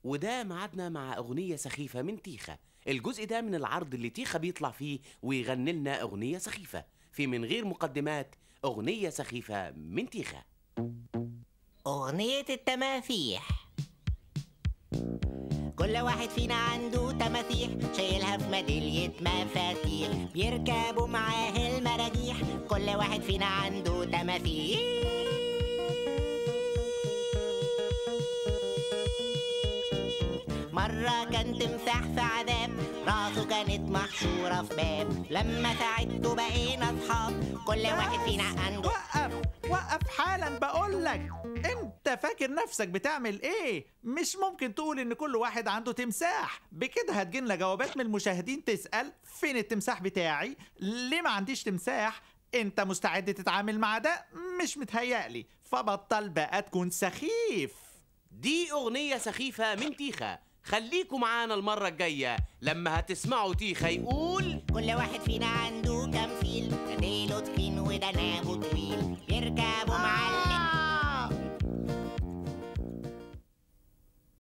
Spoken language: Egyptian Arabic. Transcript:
وده ميعادنا مع أغنية سخيفة من تيخا الجزء ده من العرض اللي تيخا بيطلع فيه ويغني لنا أغنية سخيفة في من غير مقدمات أغنية سخيفة من تيخا أغنية التماسيح كل واحد فينا عنده تماسيح شايلها في ميدالية مفاتيح بيركبوا معاه المراجيح كل واحد فينا عنده تماسيح مرة كان تمساح في عذاب راسه كانت محشورة في باب لما ساعدته بقينا أصحاب كل واحد فينا عنده وقف وقف حالا بقول لك انت فاكر نفسك بتعمل ايه مش ممكن تقول ان كل واحد عنده تمساح بكده هتجيلنا جوابات من المشاهدين تسأل فين التمساح بتاعي ليه ما عنديش تمساح انت مستعد تتعامل مع ده مش متهيألي فبطل بقى تكون سخيف دي أغنية سخيفة من تيخا خليكوا معانا المرة الجاية لما هتسمعوا تيخا يقول كل واحد فينا عنده كام فيل ديله تخين ودناه